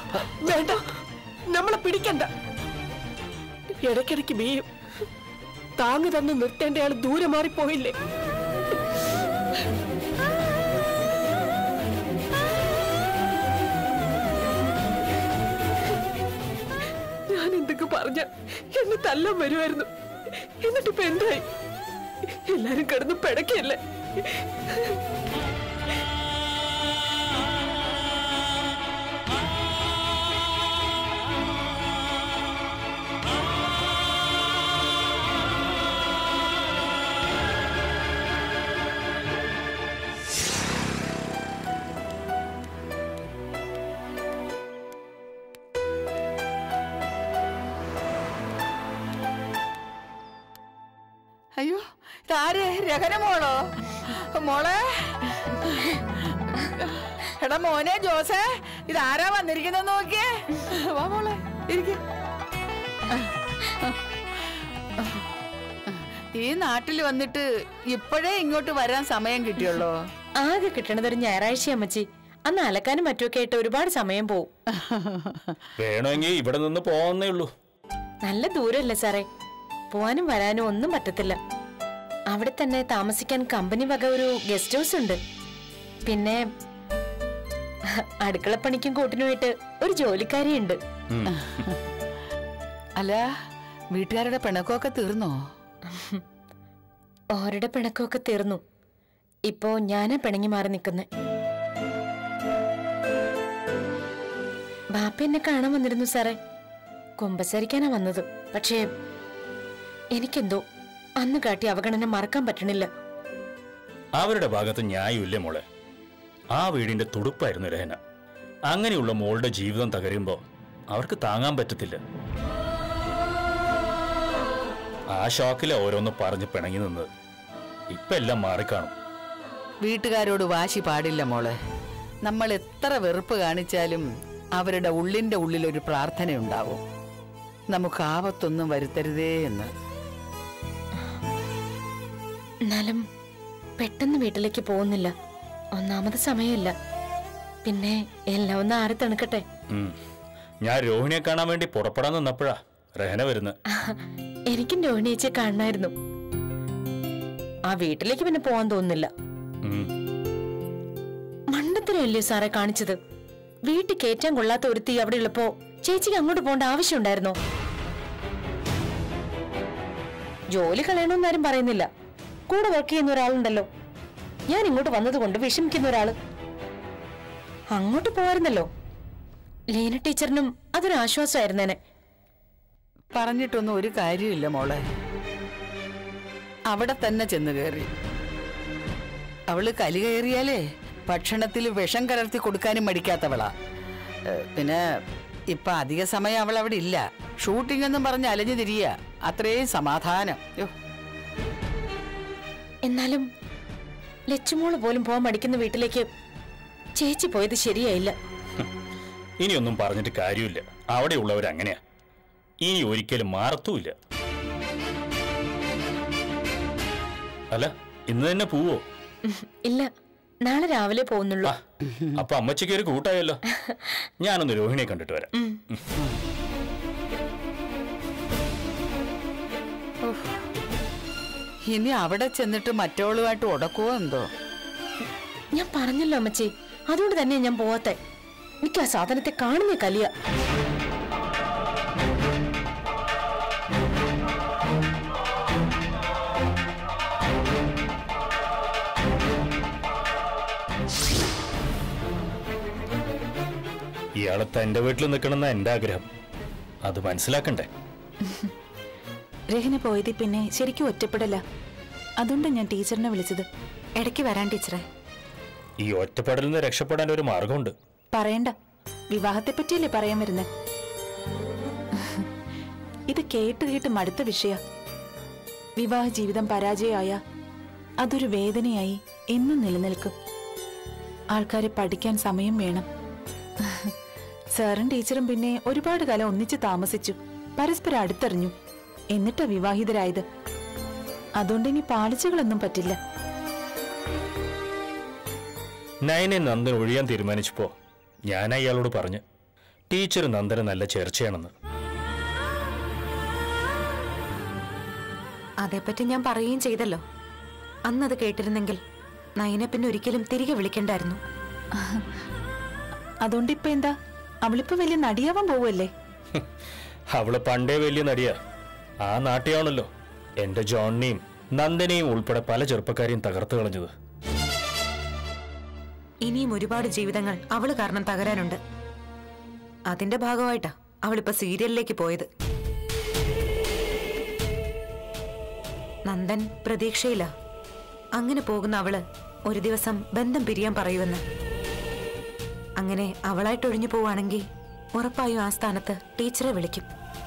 വേണ്ട നമ്മളെ പിടിക്കണ്ട ഇടയ്ക്കിടയ്ക്ക് വീയും താങ്ങ് തന്ന് നിർത്തേണ്ട ആള് ദൂരെ മാറിപ്പോയില്ലേ ഞാൻ എന്തൊക്കെ പറഞ്ഞ എന്നെ തല്ലാൻ വരുമായിരുന്നു എന്നിട്ടിപ്പോ എന്തായി എല്ലാരും കിടന്ന് പിടക്കല്ലേ അയ്യോ ഇതാര് രഹന മോളോ മോളെ എടാ മോനെ ജോസേ ഇതാരാ വന്നിരിക്കുന്നത് നോക്കിയേ വാ മോളെ ഇരിക്ക ഈ നാട്ടിൽ വന്നിട്ട് ഇപ്പോഴേ ഇങ്ങോട്ട് വരാൻ സമയം കിട്ടിയുള്ളോ ആകെ കിട്ടണത് ഒരു ഞായറാഴ്ച അമ്മച്ചി അന്ന് അലക്കാനും മറ്റുമൊക്കെ ആയിട്ട് ഒരുപാട് സമയം പോവും വേണമെങ്കിൽ ഇവിടെ നിന്ന് പോവാന്നേ ഉള്ളൂ നല്ല ദൂരമല്ലേ സാറേ പോവാനും വരാനും ഒന്നും പറ്റത്തില്ല അവിടെ തന്നെ താമസിക്കാൻ കമ്പനി വക ഒരു ഗസ്റ്റ് ഹൗസ് ഉണ്ട് പിന്നെ അടുക്കളപ്പണിക്കും കൂട്ടിനുമായിട്ട് ഒരു ജോലിക്കാരിയുണ്ട് ഉം. അല്ല വീട്ടുകാരുടെ പിണക്കമൊക്കെ തീർന്നോ ഓരുടെ പിണക്കമൊക്കെ തീർന്നു ഇപ്പോ ഞാനാ പിണങ്ങി മാറി നിൽക്കുന്നെ ബാപ്പ എന്നെ കാണാൻ വന്നിരുന്നു സാറേ കുമ്പസരിക്കാനാ വന്നത് പക്ഷേ എനിക്കെന്തോ അന്ന് കാട്ടി അവഗണന മറക്കാൻ പറ്റണില്ല അവരുടെ ഭാഗത്ത് ന്യായമില്ല മോളെ ആ വീടിന്റെ തുടുപ്പായിരുന്നു രഹന അങ്ങനെയുള്ള മോളുടെ ജീവിതം തകരുമ്പോ അവർക്ക് താങ്ങാൻ പറ്റത്തില്ല ആ ഷോക്കിലെ ഓരോന്ന് പറഞ്ഞ് പിണങ്ങി നിന്നത് ഇപ്പൊ എല്ലാം മാറിക്കാണും വീട്ടുകാരോട് വാശി പാടില്ല മോളെ നമ്മൾ എത്ര വെറുപ്പ് കാണിച്ചാലും അവരുടെ ഉള്ളിന്റെ ഉള്ളിൽ ഒരു പ്രാർത്ഥനയുണ്ടാവും നമുക്ക് ആപത്തൊന്നും വരുത്തരുതേ എന്ന് എന്നാലും പെട്ടെന്ന് വീട്ടിലേക്ക് പോകുന്നില്ല ഒന്നാമത് സമയമില്ല പിന്നെ എല്ലാം ഒന്ന് ആറി തണുക്കട്ടെ ഉം. ഞാൻ രോഹിണിയെ കാണാൻ വേണ്ടി പുറപ്പെടാൻ നിന്നപ്പോഴാ രഹന വരുന്നത് എനിക്കും രോഹിണിയേച്ചിയെ കാണണമായിരുന്നു ആ വീട്ടിലേക്ക് പിന്നെ പോവാൻ തോന്നുന്നില്ല ഉം. മണ്ടത്തരമല്ലേ സാറെ കാണിച്ചത് വീട്ടിൽ കയറ്റാൻ കൊള്ളാത്ത ഒരുത്തി അവിടെ ഉള്ളപ്പോ ചേച്ചിക്ക് അങ്ങോട്ട് പോകേണ്ട ആവശ്യമുണ്ടായിരുന്നോ ജോലി കളയണമെന്ന് ആരും പറയുന്നില്ല കൂടെ വർക്ക് ചെയ്യുന്ന ഒരാളുണ്ടല്ലോ ഞാൻ ഇങ്ങോട്ട് വന്നതുകൊണ്ട് വിഷമിക്കുന്ന ഒരാള് അങ്ങോട്ട് പോവായിരുന്നല്ലോ ലീന ടീച്ചറിനും അതൊരു ആശ്വാസമായിരുന്നേനെ പറഞ്ഞിട്ടൊന്നും ഒരു കാര്യമില്ല മോളെ അവിടെ തന്നെ ചെന്ന് കയറി അവള് കലി കയറിയാലേ ഭക്ഷണത്തിൽ വിഷം കലർത്തി കൊടുക്കാനും മടിക്കാത്തവളാ ഏ, പിന്നെ ഇപ്പൊ അധിക സമയം അവൾ അവിടെ ഇല്ല ഷൂട്ടിംഗ് എന്നും പറഞ്ഞ് അലഞ്ഞു തിരിയ അത്രയും സമാധാനം യ്യോ, എന്നാലും ലച്ചുമോള് പോലും പോകാൻ മടിക്കുന്ന വീട്ടിലേക്ക് ചേച്ചി പോയത് ശരിയായില്ല ഇനിയൊന്നും പറഞ്ഞിട്ട് കാര്യമില്ല അവിടെയുള്ളവർ അങ്ങനെയാ ഇനി ഒരിക്കലും മാറത്തുമില്ല അല്ല ഇന്ന് തന്നെ പോവോ ഉം, ഇല്ല നാളെ രാവിലെ പോകുന്നുള്ളൂ ആ അപ്പൊ അമ്മച്ചിക്ക് ഒരു കൂട്ടായല്ലോ ഞാനൊന്ന് രോഹിണിയെ കണ്ടിട്ട് വരാം ഉം. ഇനി അവിടെ ചെന്നിട്ട് മറ്റവളുമായിട്ട് ഉടക്കുവോ എന്തോ ഞാൻ പറഞ്ഞല്ലോ അമ്മച്ചി അതുകൊണ്ട് തന്നെ ഞാൻ പോവാത്തെ എനിക്ക് ആ സാധനത്തെ കാണുന്നേ കലിയ ഇയാളെ തന്റെ വീട്ടിൽ നിൽക്കണമെന്ന എന്റെ ആഗ്രഹം അത് മനസ്സിലാക്കണ്ടേ രഹന പോയതിൽ പിന്നെ ശരിക്കും ഒറ്റപ്പെടല അതുകൊണ്ടാണ് ഞാൻ ടീച്ചറിനെ വിളിച്ചത് ഇടയ്ക്ക് വരാൻ ടീച്ചറെ ഈ ഒറ്റപ്പെടലിൽ നിന്ന് രക്ഷപ്പെടാൻ ഒരു മാർഗമുണ്ട് പറയണ്ട വിവാഹത്തെ പറ്റിയല്ലേ പറയാൻ വരുന്നേ ഇത് കേട്ട് കേട്ട് മടുത്ത വിഷയ വിവാഹ ജീവിതം പരാജയമായ അതൊരു വേദനയായി എന്നും നിലനിൽക്കും ആൾക്കാരെ പഠിക്കാൻ സമയം വേണം സാറും ടീച്ചറും പിന്നെ ഒരുപാട് കാലം ഒന്നിച്ച് താമസിച്ചു പരസ്പരം അടുത്തറിഞ്ഞു എന്നിട്ടാ വിവാഹിതരായത് അതുകൊണ്ട് ഇനി പാളിച്ചകളൊന്നും പറ്റില്ല നയനെ നന്ദൻ ഒഴിയാൻ തീരുമാനിച്ചപ്പോ ഞാൻ അയാളോട് പറഞ്ഞു ടീച്ചർ നന്ദന നല്ല ചേർച്ചയാണെന്ന് അതേപ്പറ്റി ഞാൻ പറയുകയും ചെയ്തല്ലോ അന്നത് കേട്ടിരുന്നെങ്കിൽ നയനെ പിന്നെ ഒരിക്കലും തിരികെ വിളിക്കണ്ടായിരുന്നു അതുകൊണ്ട് ഇപ്പൊ എന്താ അവളിപ്പോ വലിയ നടിയാവാൻ പോവല്ലേ അവള് പണ്ടേ വലിയ നടിയാ ആ നാട്ടിയാണല്ലോ എന്റെ ജോണിനെയും നന്ദനെയും ഉൾപ്പെടെ പല ചെറുപ്പക്കാരെയും തകർത്തു കളഞ്ഞത് ഇനിയും ഒരുപാട് ജീവിതങ്ങൾ അവള് കാരണം തകരാനുണ്ട് അതിന്റെ ഭാഗമായിട്ടാ അവളിപ്പോ സീരിയലിലേക്ക് പോയത് നന്ദൻ പ്രതീക്ഷയില്ല അങ്ങനെ പോകുന്ന അവള് ഒരു ദിവസം ബന്ധം പിരിയാൻ പറയുമെന്ന് അങ്ങനെ അവളായിട്ട് ഒഴിഞ്ഞു പോവാണെങ്കിൽ ഉറപ്പായും ആ സ്ഥാനത്ത് ടീച്ചറെ വിളിക്കും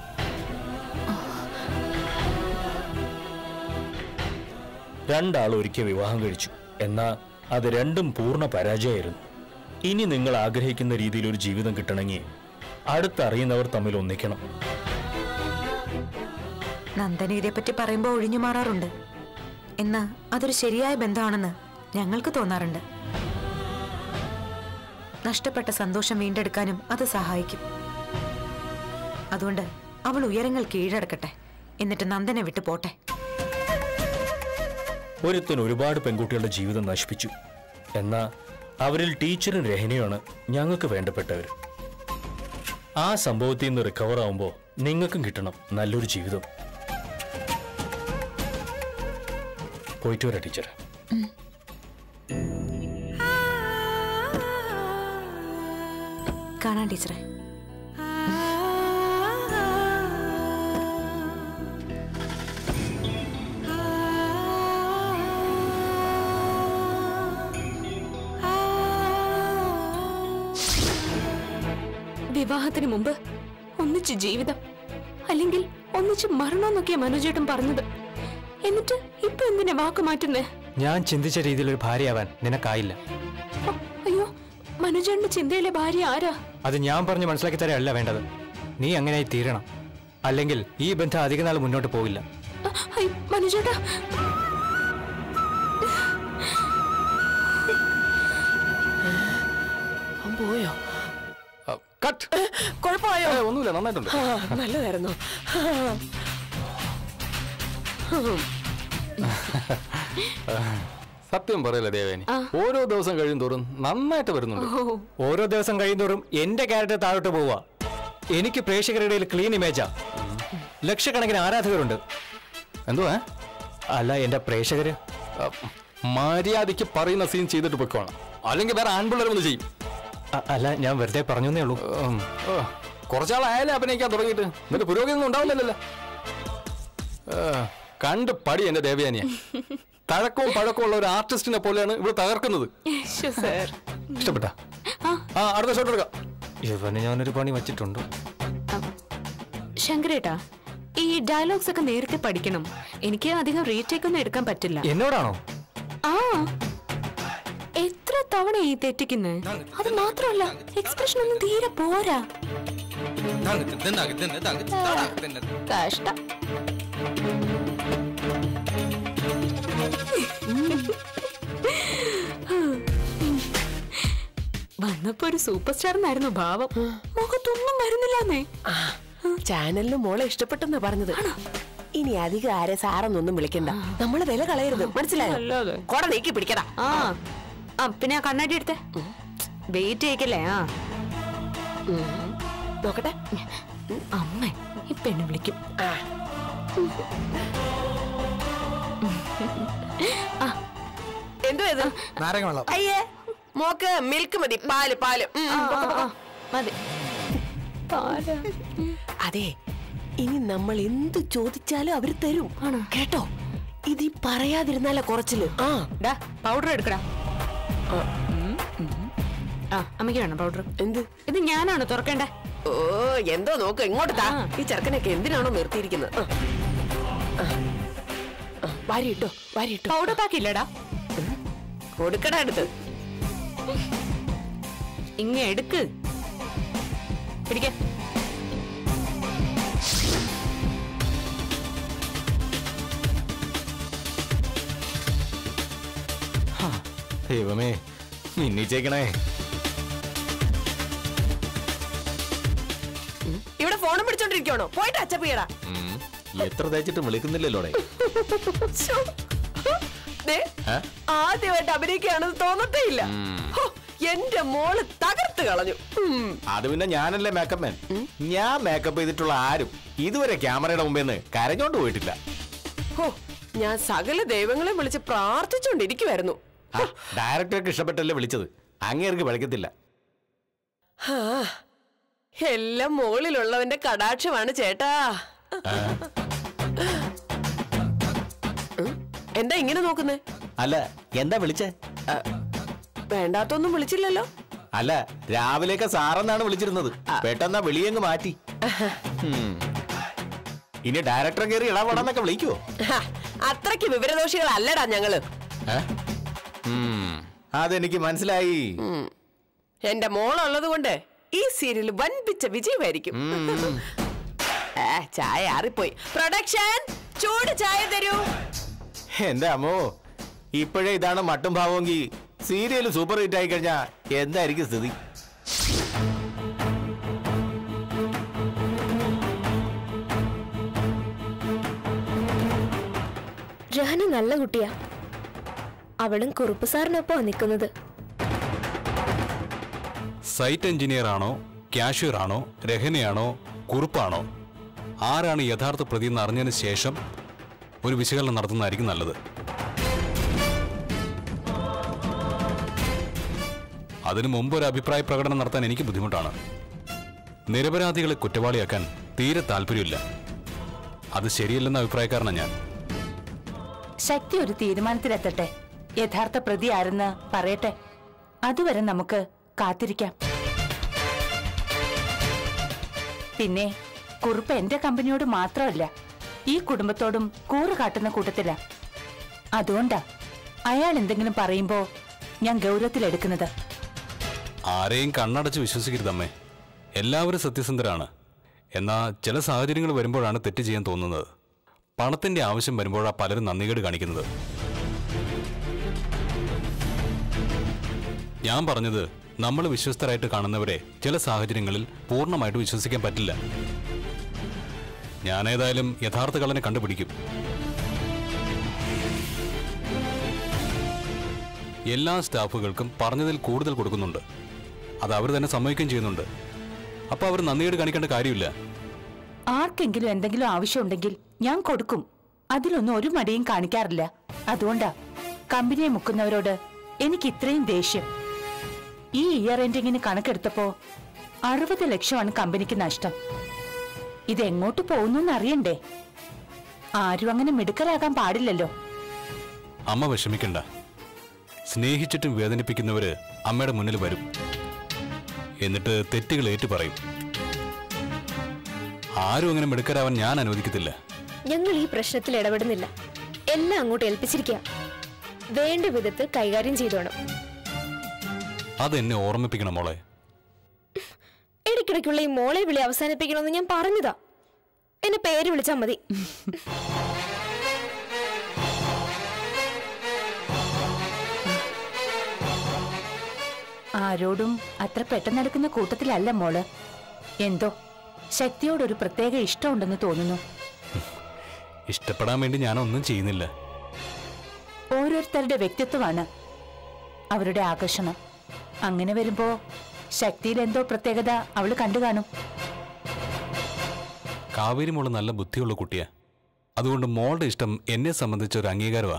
രണ്ടാൾ ഒരിക്കൽ വിവാഹം കഴിച്ചു എന്നാ അത് രണ്ടും പൂർണ്ണ പരാജയമായിരുന്നു ഇനി നിങ്ങൾ ആഗ്രഹിക്കുന്ന രീതിയിൽ ഒരു ജീവിതം കിട്ടണമെങ്കിൽ അടുത്തറിയുന്നവർ തമ്മിൽ ഒന്നിക്കണം നന്ദന ഇതേപ്പറ്റി പറയുമ്പോൾ ഒഴിഞ്ഞു മാറാറുണ്ട് എന്നാ അതൊരു ശരിയായ ബന്ധമാണെന്ന് ഞങ്ങൾക്ക് തോന്നാറുണ്ട് നഷ്ടപ്പെട്ട സന്തോഷം വീണ്ടെടുക്കാനും അത് സഹായിക്കും അതുകൊണ്ട് അവൾ ഉയരങ്ങൾ കീഴടക്കട്ടെ എന്നിട്ട് നന്ദനെ വിട്ടു പോട്ടെ ഒരുത്തൻ ഒരുപാട് പെൺകുട്ടികളുടെ ജീവിതം നശിപ്പിച്ചു എന്നാ അവരിൽ ടീച്ചറും രഹനയുമാണ് ഞങ്ങൾക്ക് വേണ്ടപ്പെട്ടവർ ആ സംഭവത്തിൽ നിന്ന് റിക്കവർ ആവുമ്പോൾ നിങ്ങൾക്കും കിട്ടണം നല്ലൊരു ജീവിതം പോയിട്ട് വരാം ടീച്ചർ കാണാൻ ടീച്ചറെ വിവാഹത്തിന് മുമ്പ് ഒന്നിച്ച് ജീവിതം അല്ലെങ്കിൽ ഒന്നിച്ച് മരണമെന്നൊക്കെയാ മനോജേട്ടൻ പറഞ്ഞത് എന്നിട്ട് ഇപ്പൊ എന്തിനാ വാക്ക് മാറ്റുന്നേ ഞാൻ ചിന്തിച്ച രീതിയിൽ ഒരു ഭാര്യയാവാൻ നിനക്കായില്ല ഓ, അയ്യോ മനോജേട്ടന്റെ ചിന്തയിലെ ഭാര്യ ആരാ അത് ഞാൻ പറഞ്ഞ് മനസ്സിലാക്കി തരല്ല വേണ്ടത് നീ അങ്ങനെയായി തീരണം അല്ലെങ്കിൽ ഈ ബന്ധം അധികനാൾ മുന്നോട്ട് പോകില്ല അ, ഐ, മനോജേട്ടാ അവൻ പോയോ കട്ട് കുഴപ്പമായോ ഒന്നുമില്ല നന്നായിട്ടുണ്ട് ആ, നല്ലതായിരുന്നു സത്യം പറയല്ല ദേവേനി ഓരോ ദിവസം കഴിയും തോറും നന്നായിട്ട് വരുന്നുണ്ട് ഓരോ ദിവസം കഴിയുന്തോറും എന്റെ ക്യാരക്ടർ താഴോട്ട് പോവുക എനിക്ക് പ്രേക്ഷകരുടെ ഇടയിൽ ക്ലീൻ ഇമേജാ ലക്ഷക്കണക്കിന് ആരാധകരുണ്ട് എന്തുവാ അല്ല എന്റെ പ്രേക്ഷകര് ആ, മര്യാദയ്ക്ക് പറയുന്ന സീൻ ചെയ്തിട്ട് പൊയ്ക്കോണം അല്ലെങ്കിൽ വേറെ ആൺപിള്ളേർ വന്ന് ചെയ്യും അ- അല്ല ഞാൻ വെറുതെ പറഞ്ഞേ ഉള്ളൂ ഉം, ഓ, കുറച്ചാളായാലേ അഭിനയിക്കാൻ തുടങ്ങിയിട്ട് എന്നിട്ട് പുരോഗതി ഒന്നും ഉണ്ടാവില്ലല്ലോ ആ, കണ്ട് പടി എന്റെ ദേവയാനിയ തഴക്കവും പഴക്കവും ഉള്ള ഒരു ആർട്ടിസ്റ്റിനെ പോലെയാണ് ഇവിടെ തകർക്കുന്നത് സർ ഇഷ്ടപ്പെട്ട ആ അടുത്ത ഷോട്ട് എടുക്കാം ഇവന് ഞാനൊരു പണി വച്ചിട്ടുണ്ട് ശങ്കരേട്ടാ ഈ ഡയലോഗ്സ് ഒക്കെ നേരത്തെ പഠിക്കണം എനിക്ക് അധികം റീടേക്ക് ഒന്നും എടുക്കാൻ പറ്റില്ല എന്നോടാണോ ആ എത്ര തവണ ഈ തെറ്റിക്കുന്നേ അത് മാത്രമല്ല എക്സ്പ്രഷൻ ഒന്നും തീരെ പോരാ കഷ്ടം വന്നപ്പോ ഒരു സൂപ്പർ സ്റ്റാറിനായിരുന്നു ഭാവം മുഖത്തൊന്നും വരുന്നില്ലെന്നേ ചാനലിന് മോളെ ഇഷ്ടപ്പെട്ടെന്നാ പറഞ്ഞത് ഇനി അധികം ആരെ സാറൊന്നൊന്നും വിളിക്കണ്ട നമ്മള് വില കളയരുത് മനസ്സിലായോ അല്ലാതെ. കൊട നീക്കി പിടിക്കടാ ആ ആ പിന്നെ ആ കണ്ണാടി എടുത്തേ വെയിറ്റ് ചെയ്യിക്കല്ലേ ആ നോക്കട്ടെ അമ്മ ഈ പെണ്ണ് വിളിക്കും എന്തോ ഇത് നാരങ്ങ വെള്ളം അയ്യേ മോക്ക് മിൽക്ക് മതി പാല് പാല് ഉം, ആ, പൊക്കോ, ആ, പൊക്കോ. ആ, മതി ആരാ? അതെ ഇനി നമ്മൾ എന്ത് ചോദിച്ചാലും അവര് തരും കേട്ടോ ഇത് ഈ പറയാതിരുന്നാലേ കുറച്ചില് ആ ഡാ പൗഡർ എടുക്കടാ ഉം, ഉം. ആ അമ്മയ്ക്ക് വേണം പൗഡർ എന്ത് ഇത് ഞാനാണ് തുറക്കണ്ടേ ഓ എന്തോ നോക്ക് ഇങ്ങോട്ട് താ ഈ ചെറുക്കനൊക്കെ എന്തിനാണോ നിർത്തിയിരിക്കുന്നത് ആ. ആ. ആ, വാരി ഇട്ടോ വാരി ഇട്ടോ പൗഡർ പാക്ക് ഇല്ലടാ കൊടുക്കടാ അടുത്ത് ഇങ്ങ എടുക്ക് പിടിക്ക ദൈവമേ മിന്നിച്ചേക്കണേ വിളിച്ചോണ്ടിരിക്കണോ പോയിട്ട് അച്ചപ്പിയടാ ഉം. എത്ര തേച്ചിട്ടും വിളിക്കുന്നില്ലല്ലോടെ ആദ്യമായിട്ട് അഭിനയിക്കുകയാണെന്ന് തോന്നത്തേ ഇല്ല ഹോ, എന്റെ മോള് തകർത്ത് കളഞ്ഞു ഉം. അത് പിന്നെ ഞാനല്ലേ മേക്കപ്പ് മാൻ ഞാൻ മേക്കപ്പ് ചെയ്തിട്ടുള്ള ആരും ഇതുവരെ ക്യാമറയുടെ മുമ്പിൽ നിന്ന് കരഞ്ഞോണ്ട് പോയിട്ടില്ല ഹോ ഞാൻ സകല ദൈവങ്ങളെ വിളിച്ച് പ്രാർത്ഥിച്ചോണ്ടിരിക്കുവായിരുന്നു ആ, ഡയറക്ടർക്ക് ഇഷ്ടപ്പെട്ടല്ലേ വിളിച്ചത് അങ്ങേർക്ക് പഴക്കത്തില്ല ഹാ, എല്ലാം മുകളിലുള്ളവന്റെ കടാക്ഷമാണ് ചേട്ടാ ഉം, എന്താ ഇങ്ങനെ നോക്കുന്നേ അല്ല എന്താ വിളിച്ചേ വേണ്ടാത്തൊന്നും വിളിച്ചില്ലല്ലോ അല്ല രാവിലെയൊക്കെ സാറെന്നാണ് വിളിച്ചിരുന്നത് പെട്ടെന്നാ വിളിയങ്ങ് മാറ്റി ഉം. ഇനി ഡയറക്ടർ കയറി ഇടപെടാന്നൊക്കെ വിളിക്കുവോ ഹ, അത്രയ്ക്ക് വിവരദോഷികളല്ലടാ ഞങ്ങള് ഏ? ഉം. അതെനിക്ക് മനസ്സിലായി ഉം. എന്റെ മോളുള്ളത് കൊണ്ട് ഈ സീരിയൽ വൻപിച്ച വിജയമായിരിക്കും ഏ, ചായ ആറിപ്പോയി പ്രൊഡക്ഷൻ ചൂട് ചായ തരൂ എന്റെ അമ്മോ ഇപ്പോഴേ ഇതാണ് മട്ടും ഭാവമെങ്കിൽ സീരിയൽ സൂപ്പർ ഹിറ്റ് ആയി കഴിഞ്ഞാ എന്തായിരിക്കും സ്ഥിതി രഹന നല്ല കുട്ടിയാ അവളും കുറുപ്പ് സാറിനൊപ്പമാ നിൽക്കുന്നത് സൈറ്റ് എഞ്ചിനീയർ ആണോ കാഷ്യർ ആണോ രഹനയാണോ കുറുപ്പാണോ ആരാണ് യഥാർത്ഥ പ്രതി എന്ന് അറിഞ്ഞതിന് ശേഷം ഒരു വിശകലനം നടത്തുന്നതായിരിക്കും നല്ലത് അതിനു മുമ്പ് ഒരു അഭിപ്രായ പ്രകടനം നടത്താൻ എനിക്ക് ബുദ്ധിമുട്ടാണ് നിരപരാധികളെ കുറ്റവാളിയാക്കാൻ തീരെ താല്പര്യമില്ല അത് ശരിയല്ലെന്ന അഭിപ്രായക്കാരനാണ് ഞാൻ ശക്തി ഒരു തീരുമാനത്തിലെത്തട്ടെ യഥാർത്ഥ പ്രതി ആരെന്ന് പറയട്ടെ അതുവരെ നമുക്ക് കാത്തിരിക്കാം പിന്നെ കുറുപ്പ് എന്റെ കമ്പനിയോട് മാത്രമല്ല ഈ കുടുംബത്തോടും കൂറ് കാട്ടുന്ന കൂട്ടത്തില അതുകൊണ്ടാ അയാൾ എന്തെങ്കിലും പറയുമ്പോ ഞാൻ ഗൗരവത്തിലെടുക്കുന്നത് ആരെയും കണ്ണടച്ച് വിശ്വസിക്കരുതമ്മേ എല്ലാവരും സത്യസന്ധരാണ് എന്നാൽ ചില സാഹചര്യങ്ങൾ വരുമ്പോഴാണ് തെറ്റ് ചെയ്യാൻ തോന്നുന്നത് പണത്തിന്റെ ആവശ്യം വരുമ്പോഴാണ് പലരും നന്ദികേട് കാണിക്കുന്നത് ഞാൻ പറഞ്ഞത് നമ്മൾ വിശ്വസ്തരായിട്ട് കാണുന്നവരെ ചില സാഹചര്യങ്ങളിൽ പൂർണ്ണമായിട്ട് വിശ്വസിക്കാൻ പറ്റില്ല ഞാനേതായാലും യഥാർത്ഥ കള്ളനെ കണ്ടുപിടിക്കും എല്ലാ സ്റ്റാഫുകൾക്കും പറഞ്ഞതിൽ കൂടുതൽ കൊടുക്കുന്നുണ്ട് അത് അവർ തന്നെ സമ്മതിക്കുകയും ചെയ്യുന്നുണ്ട് അപ്പൊ അവർ നന്ദിയോട് കാണിക്കേണ്ട കാര്യമില്ല ആർക്കെങ്കിലും എന്തെങ്കിലും ആവശ്യമുണ്ടെങ്കിൽ ഞാൻ കൊടുക്കും അതിലൊന്നും ഒരു മടിയും കാണിക്കാറില്ല അതുകൊണ്ടാ കമ്പനിയെ മുക്കുന്നവരോട് എനിക്ക് ഇത്രയും ദേഷ്യം ഈ ഇയർ എൻഡിങ്ങിന് കണക്കെടുത്തപ്പോ അറുപത് ലക്ഷമാണ് കമ്പനിക്ക് നഷ്ടം ഇത് എങ്ങോട്ട് പോകുന്നു അറിയണ്ടേ ആരും അങ്ങനെ മിടുക്കരാകാൻ പാടില്ലല്ലോ അമ്മ വിഷമിക്കണ്ട സ്നേഹിച്ചിട്ടും വേദനിപ്പിക്കുന്നവര് അമ്മയുടെ മുന്നിൽ വരും എന്നിട്ട് തെറ്റുകൾ ഏറ്റു പറയും ആരും അങ്ങനെ മിടുക്കരാവാൻ ഞാൻ അനുവദിക്കത്തില്ല ഞങ്ങൾ ഈ പ്രശ്നത്തിൽ ഇടപെടുന്നില്ല എല്ലാം അങ്ങോട്ട് ഏൽപ്പിച്ചിരിക്കുക വേണ്ട വിധത്തിൽ കൈകാര്യം ചെയ്തോണം അതെന്നെ ഓർമ്മിപ്പിക്കണം മോളെ ഇടയ്ക്കിടയ്ക്കുള്ള ഈ മോളെ വിളി അവസാനിപ്പിക്കണമെന്ന് ഞാൻ പറഞ്ഞതാ എന്നെ പേര് വിളിച്ചാൽ മതി ആരോടും അത്ര പെട്ടെന്നെടുക്കുന്ന കൂട്ടത്തിലല്ല മോള് എന്തോ ശക്തിയോടൊരു പ്രത്യേക ഇഷ്ടമുണ്ടെന്ന് തോന്നുന്നു ഇഷ്ടപ്പെടാൻ വേണ്ടി ഞാനൊന്നും ചെയ്യുന്നില്ല ഓരോരുത്തരുടെ വ്യക്തിത്വമാണ് അവരുടെ ആകർഷണം അങ്ങനെ വരുമ്പോ ശക്തിയിൽ എന്തോ പ്രത്യേകത അവള് കണ്ടു കാണും കാവേരി മോള് നല്ല ബുദ്ധിയുള്ള കുട്ടിയാ അതുകൊണ്ട് മോളുടെ ഇഷ്ടം എന്നെ സംബന്ധിച്ച ഒരു അംഗീകാരമാ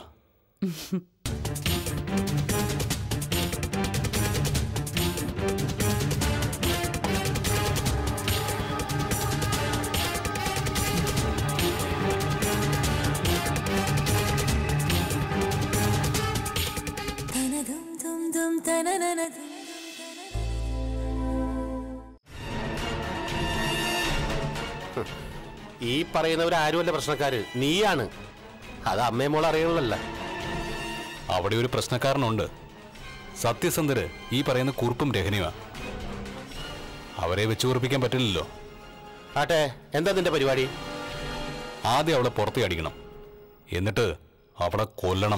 ഈ പറയുന്നവരാരുമല്ല പ്രശ്നക്കാര് നീയാണ് അത് അമ്മയെ മോൾ അറിയണമല്ല അവിടെ ഒരു പ്രശ്നക്കാരനുണ്ട് സത്യസന്ധര് ഈ പറയുന്ന കുറുപ്പും രഹനയുമാ അവരെ വെച്ച് ഉറപ്പിക്കാൻ പറ്റില്ലല്ലോ ആട്ടെ എന്താ നിന്റെ പരിപാടി ആദ്യം അവളെ പുറത്ത് അടിക്കണം എന്നിട്ട് അവളെ കൊല്ലണം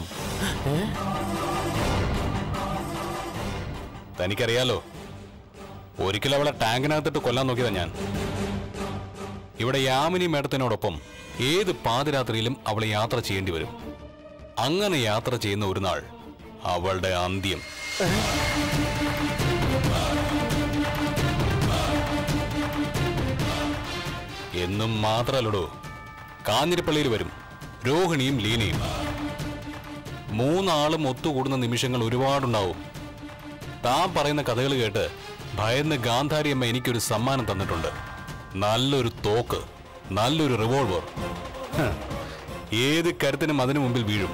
തനിക്കറിയാലോ ഒരിക്കലും അവളെ ടാങ്കിനകത്തിട്ട് കൊല്ലാൻ നോക്കിയതാ ഞാൻ ഇവിടെ യാമിനി മേഡത്തിനോടൊപ്പം ഏത് പാതിരാത്രിയിലും അവളെ യാത്ര ചെയ്യേണ്ടി വരും അങ്ങനെ യാത്ര ചെയ്യുന്ന ഒരു നാൾ അവളുടെ അന്ത്യം എന്നും മാത്രല്ലടോ കാഞ്ഞിരപ്പള്ളിയിൽ വരും രോഹിണിയും ലീനയും മൂന്നാളും ഒത്തുകൂടുന്ന നിമിഷങ്ങൾ ഒരുപാടുണ്ടാവും താൻ പറയുന്ന കഥകൾ കേട്ട് ഭയന്ന് ഗാന്ധാരിയമ്മ എനിക്കൊരു സമ്മാനം തന്നിട്ടുണ്ട് നല്ലൊരു തോക്ക് നല്ലൊരു റിവോൾവർ ഹ്, ഏത് കരുത്തിനും അതിനു മുമ്പിൽ വീഴും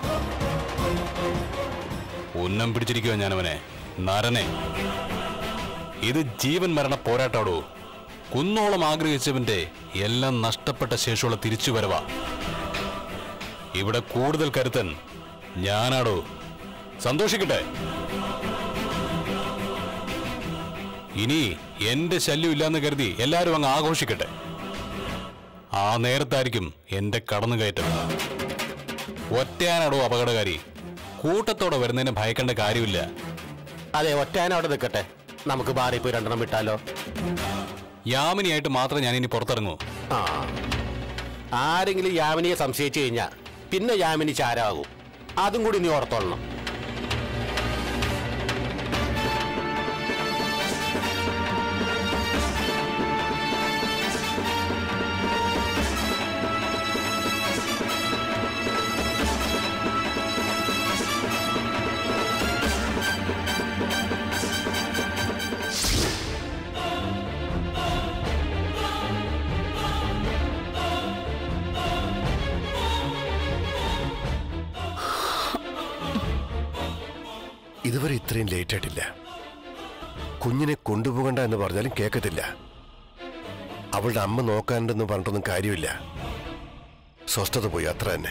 ഉന്നം പിടിച്ചിരിക്കുക ഞാനവനെ നരനെ ഇത് ജീവൻ മരണ പോരാട്ടാടോ കുന്നോളം ആഗ്രഹിച്ചവന്റെ എല്ലാം നഷ്ടപ്പെട്ട ശേഷമുള്ള തിരിച്ചുവരവാ ഇവിടെ കൂടുതൽ കരുത്തൻ ഞാനാടോ സന്തോഷിക്കട്ടെ ഇനി എന്റെ ശല്യം ഇല്ലാന്ന് കരുതി എല്ലാവരും അങ്ങ് ആഘോഷിക്കട്ടെ ആ നേരത്തായിരിക്കും എന്റെ കടന്നുകയറ്റം ഒറ്റയാനാടോ അപകടകാരി കൂട്ടത്തോടെ വരുന്നതിന് ഭയക്കേണ്ട കാര്യമില്ല അതെ ഒറ്റയാൻ അവിടെ നിൽക്കട്ടെ നമുക്ക് ബാറിൽ പോയി രണ്ടെണ്ണം വിട്ടാലോ യാമിനിയായിട്ട് മാത്രം ഞാൻ ഇനി പുറത്തിറങ്ങൂ ആ ആരെങ്കിലും യാമിനിയെ സംശയിച്ചു കഴിഞ്ഞാൽ പിന്നെ യാമിനി ചാരാകും അതും കൂടി നീ ഓർത്തോളണം ഇതുവരെ ഇത്രയും ലേറ്റ് ആയിട്ടില്ല കുഞ്ഞിനെ കൊണ്ടുപോകണ്ട എന്ന് പറഞ്ഞാലും കേൾക്കത്തില്ല അവളുടെ അമ്മ നോക്കാനുണ്ടെന്ന് പറഞ്ഞിട്ടൊന്നും കാര്യമില്ല സ്വസ്ഥത പോയി അത്ര തന്നെ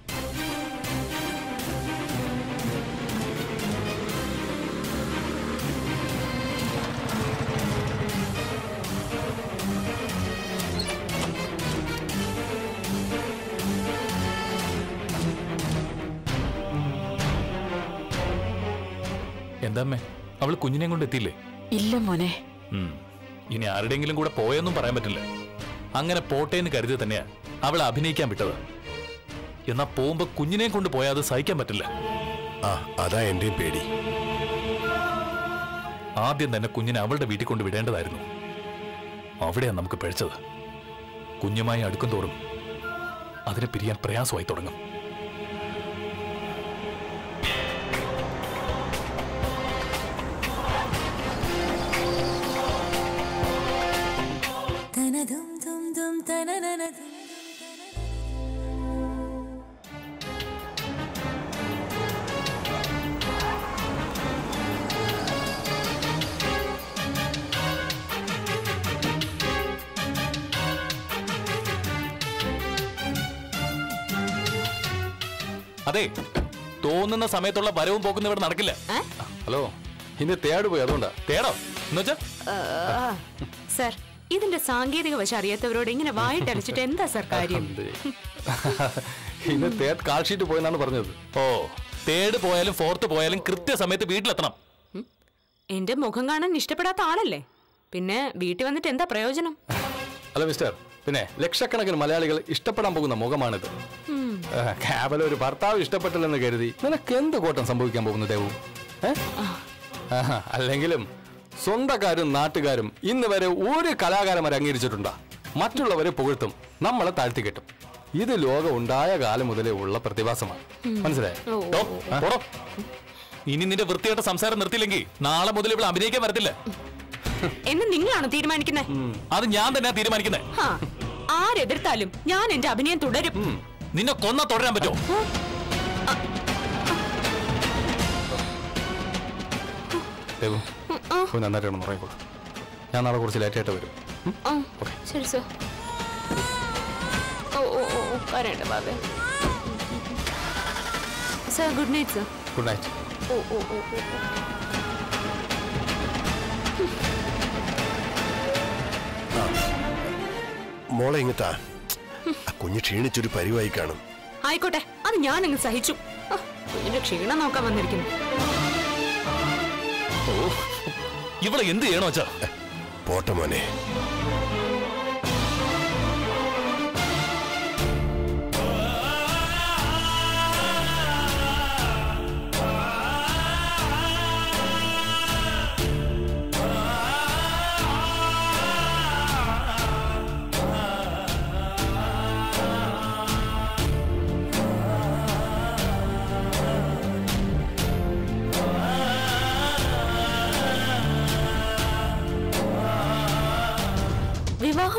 എന്താമ്മേ അവൾ കുഞ്ഞിനെയും കൊണ്ട് എത്തിയില്ലേ ഇല്ല മോനെ ഉം. ഇനി ആരുടെയെങ്കിലും കൂടെ പോയെന്നും പറയാൻ പറ്റില്ല അങ്ങനെ പോട്ടെ എന്ന് കരുതി തന്നെയാ അവൾ അഭിനയിക്കാൻ വിട്ടത് എന്നാ പോകുമ്പോ കുഞ്ഞിനെയും കൊണ്ട് പോയാൽ അത് സഹിക്കാൻ പറ്റില്ല ആ അതാ എന്റെയും പേടി ആദ്യം തന്നെ കുഞ്ഞിനെ അവളുടെ വീട്ടിൽ കൊണ്ട് വിടേണ്ടതായിരുന്നു അവിടെയാ നമുക്ക് പിഴച്ചത് കുഞ്ഞുമായി അടുക്കും തോറും അതിനെ പിരിയാൻ പ്രയാസമായി തുടങ്ങും അതെ തോന്നുന്ന സമയത്തുള്ള വരവും പോക്കുന്ന ഇവിടെ നടക്കില്ല ഹലോ ഇന്ന് തേട് പോയി അതുകൊണ്ടാ തേടോ എന്നുവെച്ചാ സർ ഇതിന്റെ സാങ്കേതിക വശം അറിയാത്തവരോട് ഇങ്ങനെ വായിട്ടടിച്ചിട്ട് എന്താ സർ കാര്യം ഇന്ന് തേർഡ് കാൾ ഷീറ്റ് പോയെന്നാണ് പറഞ്ഞത് ഓ തേട് പോയാലും ഫോർത്ത് പോയാലും കൃത്യസമയത്ത് വീട്ടിലെത്തണം എന്റെ മുഖം കാണാൻ ഇഷ്ടപ്പെടാത്ത ആളല്ലേ പിന്നെ വീട്ടിൽ വന്നിട്ട് എന്താ പ്രയോജനം അല്ല മിസ്റ്റർ പിന്നെ ലക്ഷക്കണക്കിന് മലയാളികൾ ഇഷ്ടപ്പെടാൻ പോകുന്ന മുഖമാണിത് ഉം. ആ, കേവലം ഒരു ഭർത്താവ് ഇഷ്ടപ്പെട്ടില്ലെന്ന് കരുതി നിനക്ക് എന്ത് കോട്ടം സംഭവിക്കാൻ പോകുന്നു ദേവു ഏ? ആഹാ, അല്ലെങ്കിലും സ്വന്തക്കാരും നാട്ടുകാരും ഇന്ന് വരെ ഒരു കലാകാരന്മാരെ അംഗീകരിച്ചിട്ടുണ്ടാ മറ്റുള്ളവരെ പുകഴ്ത്തും നമ്മളെ താഴ്ത്തി കെട്ടും ഇത് ലോകം ഉണ്ടായ കാലം മുതലേ ഉള്ള പ്രതിഭാസമാണ് മനസ്സിലായോ ഡോ, പോടോ. ഇനി നിന്റെ വൃത്തിയായിട്ട് സംസാരം നിർത്തിയില്ലെങ്കിൽ നാളെ മുതൽ ഇവിടെ അഭിനയിക്കാൻ വരത്തില്ല എന്ന് നിങ്ങളാണ് തീരുമാനിക്കുന്നത് അത് ഞാൻ തന്നെ തീരുമാനിക്കുന്നത് ഹാ, ആരെതിർത്താലും ഞാൻ എന്റെ അഭിനയം തുടരും നിന്നെ കൊന്ന തുടരാൻ പറ്റുമോ ദേവു പോയി നന്നായിട്ട് കിടന്ന് ഉറങ്ങിക്കോളൂ ഞാൻ നാളെ കുറച്ച് ലേറ്റായിട്ട് വരും ആ, ശരി സർ ഓ ഓ ഓ ഓ, പറയണ്ട ബാബേ sir good night sir good night ഓ ഓ ഓ ഓ ഓ. മോളെ ഇങ്ങത്താ ആ കുഞ്ഞ് ക്ഷീണിച്ചൊരു പരിവായി കാണും ആയിക്കോട്ടെ അത് ഞാൻ അങ്ങ് സഹിച്ചു ആ, കുഞ്ഞിന്റെ ക്ഷീണം നോക്കാൻ വന്നിരിക്കുന്നു ഓ ഇവളെ എന്ത് ചെയ്യണോ വെച്ചാ പോട്ടെ മോനെ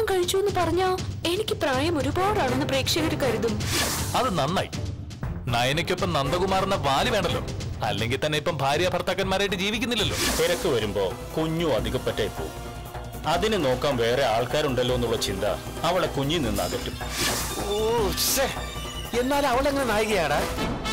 വിവാഹം കഴിച്ചു എന്ന് പറഞ്ഞാ എനിക്ക് പ്രായം ഒരുപാടാണെന്ന് പ്രേക്ഷകർ കരുതും അത് നന്നായി നയനയ്ക്കൊപ്പം നന്ദകുമാർ എന്ന വാല് വേണല്ലോ അല്ലെങ്കിൽ തന്നെ ഇപ്പം ഭാര്യ ഭർത്താക്കന്മാരായിട്ട് ജീവിക്കുന്നില്ലല്ലോ തിരക്ക് വരുമ്പോ കുഞ്ഞു അധികപ്പറ്റായി പോകും അതിനെ നോക്കാൻ വേറെ ആൾക്കാരുണ്ടല്ലോ എന്നുള്ള ചിന്ത അവളെ കുഞ്ഞിൽ നിന്ന് അകറ്റും ഓ ശ്ശേ. എന്നാൽ അവളെങ്ങനെ നായികയാടാ